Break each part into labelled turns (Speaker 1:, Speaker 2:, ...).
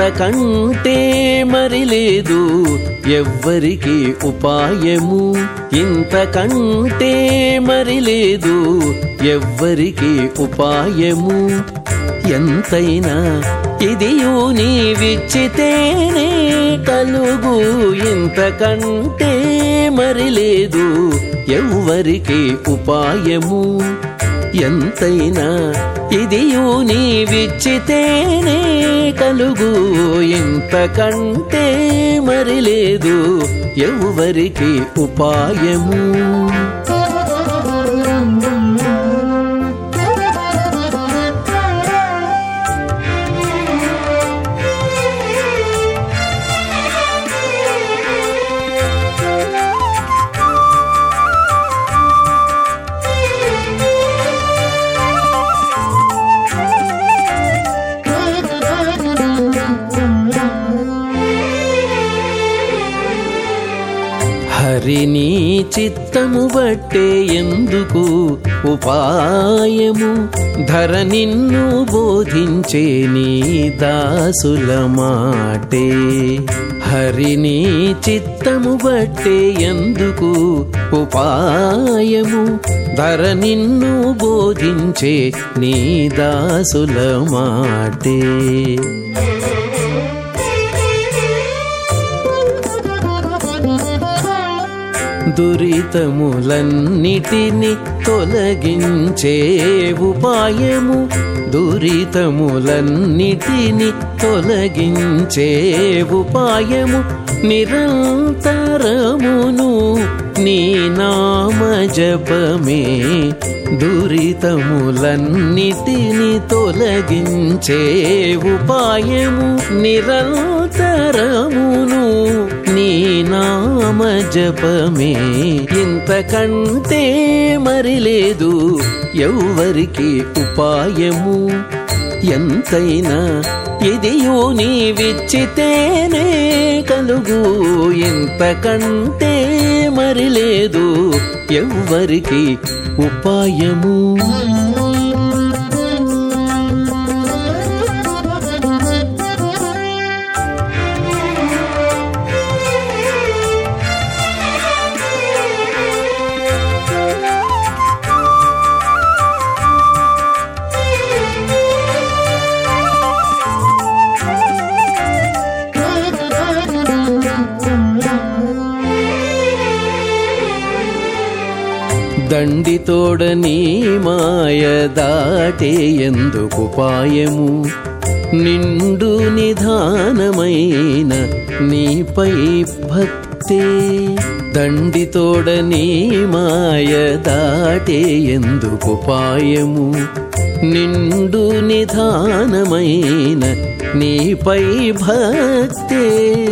Speaker 1: ఇంతకంటే మరి లేదు ఎవ్వరికి ఉపాయము ఇంతకంటే మరి లేదు ఎవ్వరికి ఉపాయము ఎంతైనా ఇదియు నీవిచ్చితేనే కలుగు ఇంతకంటే మరి లేదు ఎవ్వరికి ఉపాయము ఎంతైనా ఇదియు నీవిచ్చితేనే కలుగు ఇంతకంటే మరి లేదు ఎవ్వరికి ఉపాయము హరిని చిత్తము బట్టే ఎందుకు ఉపాయము ధర నిన్ను బోధించే నీ దాసుల మాటే హరిని చిత్తము బట్టే ఎందుకు ఉపాయము ధర నిన్ను బోధించే నీ దాసుల మాటే దురితములన్నిటిని తొలగించే ఉపాయము దురితములన్నిటిని తొలగించే ఉపాయము నిరంతరమును నీ నామ జపమే దురితములన్నిటిని తొలగించే ఉపాయము నిరంతరమును నీ నామ జపమే ఇంతకంటే మరి లేదు ఎవ్వరికి ఉపాయము ఎంతైనా ఇదియో నీవిచ్చితేనే కలుగు ఇంతకంటే మరి లేదు ఎవ్వరికి ఉపాయము దండితోడ నీ మాయ దాటే ఎందుకు పాయము నిండు నిధానమైన నీపై భక్తే దండితోడ నీ మాయ దాటే ఎందుకు పాయము నిండు నిధానమైన నీపై భక్తే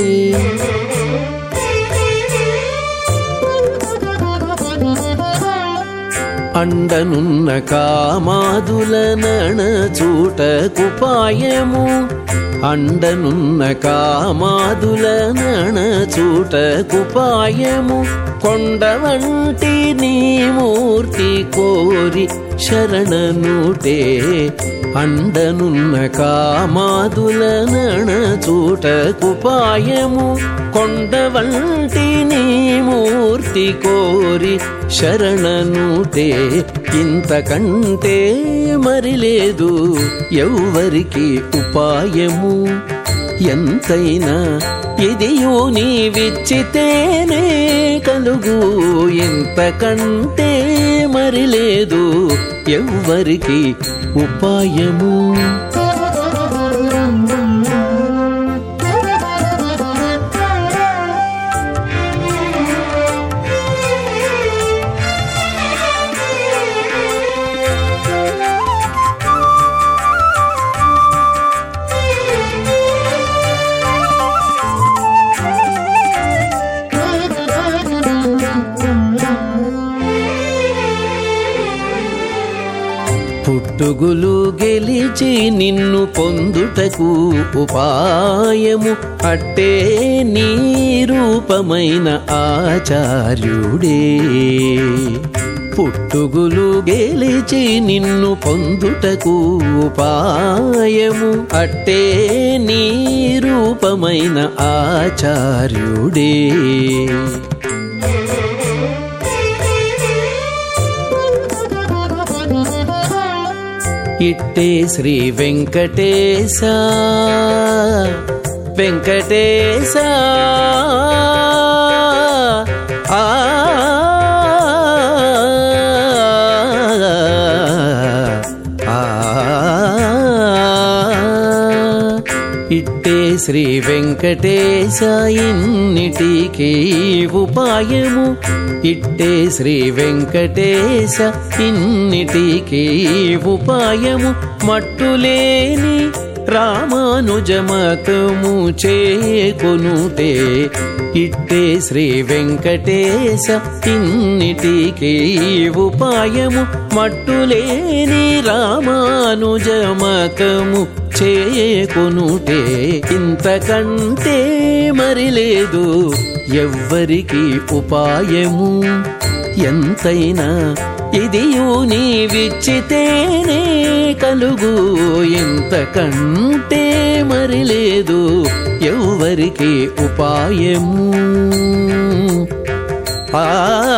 Speaker 1: అండనున్న కామాదుల నణ చూటకుపాయము అండనున్న కామాదుల నణ చూటకుపాయము కొండ వంటి నీ మూర్తి కోరి శరణనుటే అండనున్న కామాదుల నణ చూటకుపాయము కొండ వంటి నీ మూర్తి కోరి శరణనుటే ఇంతకంటే మరి లేదు ఎవ్వరికి ఉపాయము ఎంతైనా ఇదియో నీవిచ్చితేనే కలుగు ఇంతకంటే మరి లేదు ఎవ్వరికి ఉపాయము పుట్టుగులు గెలిచి నిన్ను పొందుటకు ఉపాయము అట్టే నీ రూపమైన ఆచార్యుడే పుట్టుగులు గెలిచి నిన్ను పొందుటకు ఉపాయము అట్టే నీ రూపమైన ఆచార్యుడే ఇట్టే శ్రీ వెంకటేశ వెంకటేశ ఆ ఇట్టే శ్రీ వెంకటేశ ఇన్నిటికీ ఉపాయము ఇట్టే శ్రీ వెంకటేశ ఇన్నిటికీ ఉపాయము మట్టులేని రామానుజమతము చేకొనుటే ఇట్టే శ్రీ వెంకటేశ ఇన్నిటికీ ఉపాయము మట్టులేని రామానుజమతము చేకొనుటే ఇంతకంటే మరి లేదు ఎవ్వరికి ఉపాయము ఎంతైనా ఇది నీ విచ్చితేనే కలుగు ఇంతకంటే మరి లేదు ఎవ్వరికి ఉపాయము ఆ